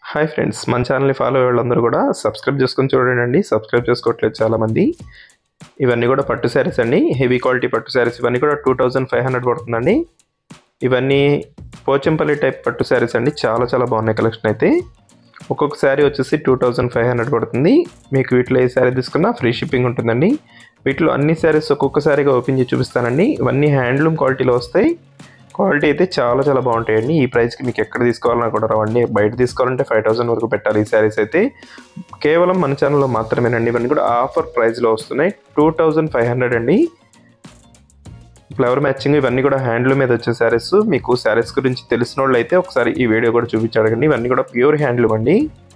hi friends మన ఛానల్ని follow అయ్యే వాళ్ళందరూ కూడా సబ్స్క్రైబ్ చేసుకొని చూడండి సబ్స్క్రైబ్ చేసుకోవట్లేదు చాలామంది ఇవన్నీ కూడా పట్టు శారీస్ అండి హెవీ క్వాలిటీ పట్టు శారీస్ ఇవన్నీ కూడా టూ థౌజండ్ ఫైవ్ హండ్రెడ్ పడుతుందండి ఇవన్నీ పోచంపల్లి టైప్ పట్టు శారీస్ అండి చాలా చాలా బాగున్నాయి కలెక్షన్ అయితే ఒక్కొక్క శారీ వచ్చేసి టూ థౌజండ్ ఫైవ్ హండ్రెడ్ పడుతుంది మీకు వీటిలో ఏ శారీ తీసుకున్నా ఫ్రీ షిప్పింగ్ ఉంటుందండి వీటిలో అన్ని శారీస్ ఒక్కొక్క శారీగా ఓపెన్ చేసి చూపిస్తానండి ఇవన్నీ హ్యాండ్లూమ్ క్వాలిటీలో వస్తాయి క్వాలిటీ అయితే చాలా చాలా బాగుంటాయండి ఈ ప్రైస్కి మీకు ఎక్కడ తీసుకోవాలన్నా కూడా రావండి బయట తీసుకోవాలంటే ఫైవ్ థౌసండ్ వరకు పెట్టాలి ఈ శారీస్ అయితే కేవలం మన ఛానల్లో మాత్రమేనండి ఇవన్నీ కూడా ఆఫర్ ప్రైస్లో వస్తున్నాయి టూ థౌజండ్ ఫైవ్ హండ్రెడ్ అండి ఫ్లవర్ మ్యాచింగ్ ఇవన్నీ కూడా హ్యాండ్లూమ్ మీద వచ్చే శారీస్ మీకు శారీస్ గురించి తెలిసిన వాళ్ళు అయితే ఒకసారి ఈ వీడియో కూడా చూపించాడండి ఇవన్నీ కూడా ప్యూర్ హ్యాండ్లూమ్ అండి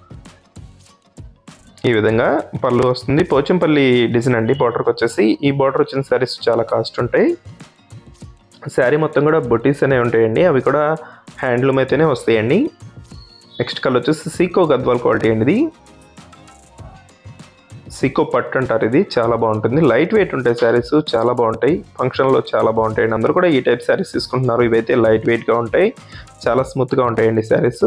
ఈ విధంగా పళ్ళు వస్తుంది పోచంపల్లి డిజైన్ అండి బార్డర్కి వచ్చేసి ఈ బార్డర్ వచ్చిన శారీస్ చాలా కాస్ట్ ఉంటాయి శారీ మొత్తం కూడా బొటీస్ అనేవి ఉంటాయండి అవి కూడా హ్యాండ్లూమ్ అయితేనే వస్తాయండి నెక్స్ట్ కలర్ వచ్చేసి సీకో గద్వాల్ క్వాలిటీ అండి ఇది సీకో పట్టు అంటారు ఇది చాలా బాగుంటుంది లైట్ వెయిట్ ఉంటాయి శారీస్ చాలా బాగుంటాయి ఫంక్షన్లో చాలా బాగుంటాయండి అందరూ కూడా ఈ టైప్ శారీస్ తీసుకుంటున్నారు ఇవైతే లైట్ వెయిట్గా ఉంటాయి చాలా స్మూత్గా ఉంటాయండి శారీస్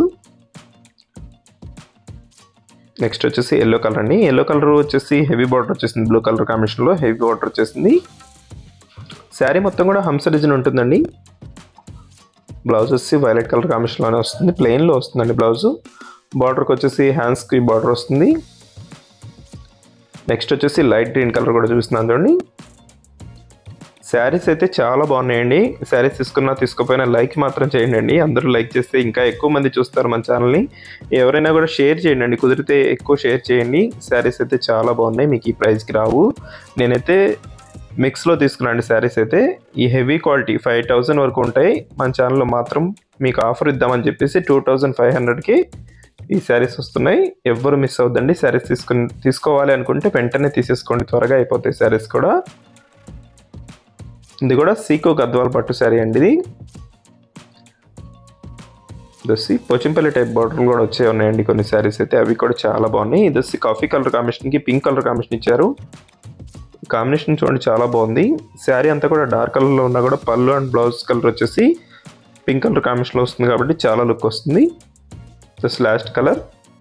నెక్స్ట్ వచ్చేసి ఎల్లో కలర్ అండి ఎల్లో కలర్ వచ్చేసి హెవీ బార్డర్ వచ్చేసింది బ్లూ కలర్ కాంబినేషన్లో హెవీ బార్డర్ వచ్చేసింది శారీ మొత్తం కూడా హంస డిజైన్ ఉంటుందండి బ్లౌజ్ వచ్చి వైలెట్ కలర్ కాంబినేషన్లోనే వస్తుంది ప్లెయిన్లో వస్తుందండి బ్లౌజ్ బార్డర్కి వచ్చేసి హ్యాండ్స్కి బార్డర్ వస్తుంది నెక్స్ట్ వచ్చేసి లైట్ గ్రీన్ కలర్ కూడా చూస్తున్నాను చూడండి శారీస్ అయితే చాలా బాగున్నాయండి శారీస్ తీసుకున్నా తీసుకోపోయినా లైక్ మాత్రం చేయండి అండి అందరూ లైక్ చేస్తే ఇంకా ఎక్కువ మంది చూస్తారు మన ఛానల్ని ఎవరైనా కూడా షేర్ చేయండి అండి కుదిరితే ఎక్కువ షేర్ చేయండి శారీస్ అయితే చాలా బాగున్నాయి మీకు ఈ ప్రైస్కి రావు నేనైతే మిక్స్లో తీసుకున్నాండి శారీస్ అయితే ఈ హెవీ క్వాలిటీ ఫైవ్ థౌజండ్ వరకు ఉంటాయి మన ఛానల్లో మాత్రం మీకు ఆఫర్ ఇద్దామని చెప్పేసి టూ థౌజండ్ ఫైవ్ హండ్రెడ్కి ఈ శారీస్ వస్తున్నాయి ఎవ్వరు మిస్ అవ్వద్దండి శారీస్ తీసుకుని తీసుకోవాలి అనుకుంటే వెంటనే తీసేసుకోండి త్వరగా అయిపోతాయి శారీస్ కూడా ఇది కూడా సీకో గద్వాల్ పట్టు శారీ అండి ఇది ఇది వచ్చి పోచంపల్లి టైప్ బార్డర్లు కూడా వచ్చే ఉన్నాయండి కొన్ని శారీస్ అయితే అవి కూడా చాలా బాగున్నాయి ఇది వచ్చి కాఫీ కలర్ కాంబినేషన్కి పింక్ కలర్ కాంబినేషన్ ఇచ్చారు కాంబినేషన్ చూడండి చాలా బాగుంది శారీ అంతా కూడా డార్క్ కలర్లో ఉన్నా కూడా పళ్ళు అండ్ బ్లౌజ్ కలర్ వచ్చేసి పింక్ కలర్ కాంబినేషన్లో వస్తుంది కాబట్టి చాలా లుక్ వస్తుంది జస్ట్ లాస్ట్ కలర్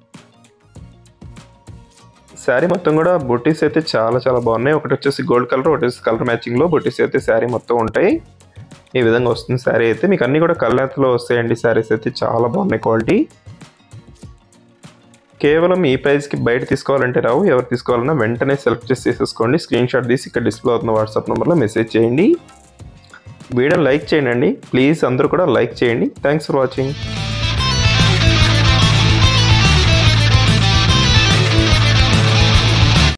శారీ మొత్తం కూడా బొటీస్ అయితే చాలా చాలా బాగున్నాయి ఒకటి వచ్చేసి గోల్డ్ కలర్ ఒకటి వచ్చేసి కలర్ మ్యాచింగ్లో బొటీస్ అయితే శారీ మొత్తం ఉంటాయి ఈ విధంగా వస్తుంది శారీ అయితే మీకు అన్నీ కూడా కలర్లో వస్తాయండి శారీస్ అయితే చాలా బాగున్నాయి క్వాలిటీ కేవలం ఈ ప్రైస్కి బయట తీసుకోవాలంటే రావు ఎవరు తీసుకోవాలన్నా వెంటనే సెలెక్ట్ చేసి తీసేసుకోండి స్క్రీన్ షాట్ తీసి ఇక్కడ డిస్ప్లే అవుతున్న వాట్సాప్ నెంబర్లో మెసేజ్ చేయండి వీడియో లైక్ చేయండి ప్లీజ్ అందరూ కూడా లైక్ చేయండి థ్యాంక్స్ ఫర్ వాచింగ్